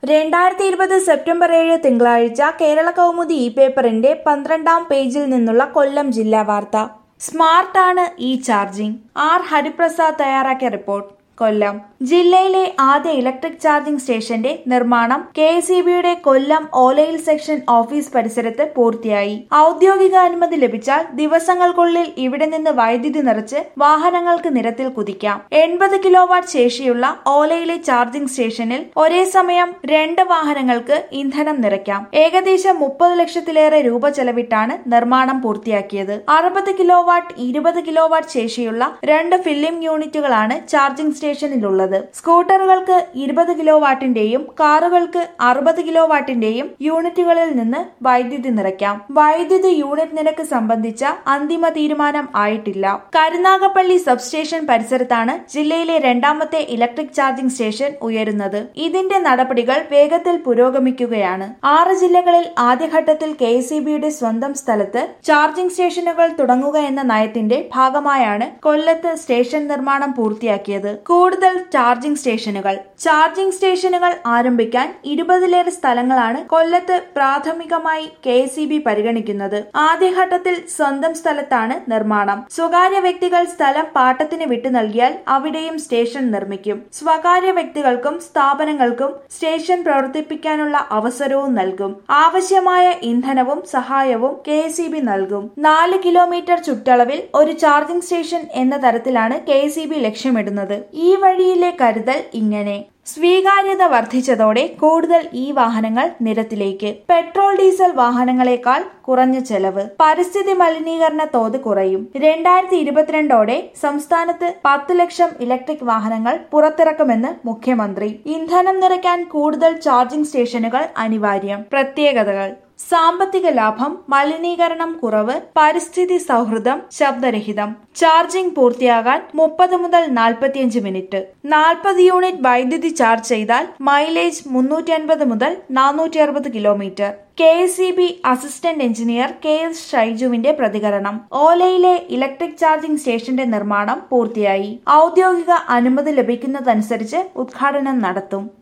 രണ്ടായിരത്തി ഇരുപത് സെപ്റ്റംബർ ഏഴ് തിങ്കളാഴ്ച കേരള കൗമുദി ഇ പേപ്പറിന്റെ പന്ത്രണ്ടാം പേജിൽ നിന്നുള്ള കൊല്ലം ജില്ലാ വാർത്ത സ്മാർട്ടാണ് ഈ ചാർജിംഗ് ആർ ഹരിപ്രസാദ് തയ്യാറാക്കിയ റിപ്പോർട്ട് കൊല്ലം ജില്ലയിലെ ആദ്യ ഇലക്ട്രിക് ചാർജിംഗ് സ്റ്റേഷന്റെ നിർമ്മാണം കെ എസ് ബിയുടെ കൊല്ലം ഓലയിൽ സെക്ഷൻ ഓഫീസ് പരിസരത്ത് പൂർത്തിയായി ഔദ്യോഗിക അനുമതി ലഭിച്ചാൽ ദിവസങ്ങൾക്കുള്ളിൽ ഇവിടെ നിന്ന് വൈദ്യുതി നിറച്ച് വാഹനങ്ങൾക്ക് നിരത്തിൽ കുതിക്കാം എൺപത് കിലോ വാട്ട് ശേഷിയുള്ള ഓലയിലെ ചാർജിംഗ് സ്റ്റേഷനിൽ ഒരേ സമയം രണ്ട് വാഹനങ്ങൾക്ക് ഇന്ധനം നിറയ്ക്കാം ഏകദേശം മുപ്പത് ലക്ഷത്തിലേറെ രൂപ ചെലവിട്ടാണ് നിർമ്മാണം പൂർത്തിയാക്കിയത് അറുപത് കിലോ വാട്ട് ഇരുപത് കിലോ വാട്ട് ശേഷിയുള്ള രണ്ട് ഫില്ലിംഗ് യൂണിറ്റുകളാണ് ചാർജിംഗ് സ്റ്റേഷനിലുള്ളത് സ്കൂട്ടറുകൾക്ക് ഇരുപത് കിലോ വാട്ടിന്റെയും കാറുകൾക്ക് അറുപത് കിലോ വാട്ടിന്റെയും യൂണിറ്റുകളിൽ നിന്ന് വൈദ്യുതി നിറയ്ക്കാം വൈദ്യുതി യൂണിറ്റ് നിരക്ക് സംബന്ധിച്ച അന്തിമ തീരുമാനം ആയിട്ടില്ല കരുനാഗപ്പള്ളി സബ്സ്റ്റേഷൻ പരിസരത്താണ് ജില്ലയിലെ രണ്ടാമത്തെ ഇലക്ട്രിക് ചാർജിംഗ് സ്റ്റേഷൻ ഉയരുന്നത് ഇതിന്റെ നടപടികൾ വേഗത്തിൽ പുരോഗമിക്കുകയാണ് ആറ് ജില്ലകളിൽ ആദ്യഘട്ടത്തിൽ കെ എസ് സ്വന്തം സ്ഥലത്ത് ചാർജിംഗ് സ്റ്റേഷനുകൾ തുടങ്ങുക എന്ന നയത്തിന്റെ ഭാഗമായാണ് കൊല്ലത്ത് സ്റ്റേഷൻ നിർമ്മാണം പൂർത്തിയാക്കിയത് കൂടുതൽ ചാർജിംഗ് സ്റ്റേഷനുകൾ ചാർജിംഗ് സ്റ്റേഷനുകൾ ആരംഭിക്കാൻ ഇരുപതിലേറെ സ്ഥലങ്ങളാണ് കൊല്ലത്ത് പ്രാഥമികമായി കെ പരിഗണിക്കുന്നത് ആദ്യഘട്ടത്തിൽ സ്വന്തം സ്ഥലത്താണ് നിർമ്മാണം സ്വകാര്യ വ്യക്തികൾ സ്ഥലം പാട്ടത്തിന് വിട്ടു നൽകിയാൽ അവിടെയും സ്റ്റേഷൻ നിർമ്മിക്കും സ്വകാര്യ വ്യക്തികൾക്കും സ്ഥാപനങ്ങൾക്കും സ്റ്റേഷൻ പ്രവർത്തിപ്പിക്കാനുള്ള അവസരവും നൽകും ആവശ്യമായ ഇന്ധനവും സഹായവും കെ നൽകും നാല് കിലോമീറ്റർ ചുറ്റളവിൽ ഒരു ചാർജിംഗ് സ്റ്റേഷൻ എന്ന തരത്തിലാണ് കെ ലക്ഷ്യമിടുന്നത് ഈ വഴിയിലെ കരുതൽ ഇങ്ങനെ സ്വീകാര്യത വർദ്ധിച്ചതോടെ കൂടുതൽ ഈ വാഹനങ്ങൾ നിരത്തിലേക്ക് പെട്രോൾ ഡീസൽ വാഹനങ്ങളെക്കാൾ കുറഞ്ഞ ചെലവ് പരിസ്ഥിതി മലിനീകരണ തോത് കുറയും രണ്ടായിരത്തി ഇരുപത്തിരണ്ടോടെ സംസ്ഥാനത്ത് പത്ത് ലക്ഷം ഇലക്ട്രിക് വാഹനങ്ങൾ പുറത്തിറക്കുമെന്ന് മുഖ്യമന്ത്രി ഇന്ധനം നിറയ്ക്കാൻ കൂടുതൽ ചാർജിംഗ് സ്റ്റേഷനുകൾ അനിവാര്യം പ്രത്യേകതകൾ സാമ്പത്തിക ലാഭം മലിനീകരണം കുറവ് പരിസ്ഥിതി സൗഹൃദം ശബ്ദരഹിതം ചാർജിംഗ് പൂർത്തിയാകാൻ മുപ്പത് മുതൽ നാൽപ്പത്തിയഞ്ച് മിനിറ്റ് നാൽപ്പത് യൂണിറ്റ് വൈദ്യുതി ചാർജ് ചെയ്താൽ മൈലേജ് മുന്നൂറ്റി അൻപത് മുതൽ നാനൂറ്റി അറുപത് kilometre K S E B assistant engineer K S ഷൈജുവിന്റെ പ്രതികരണം ഓലയിലെ ഇലക്ട്രിക് ചാർജിംഗ് സ്റ്റേഷന്റെ നിർമ്മാണം പൂർത്തിയായി ഔദ്യോഗിക അനുമതി ലഭിക്കുന്നതനുസരിച്ച് ഉദ്ഘാടനം നടത്തും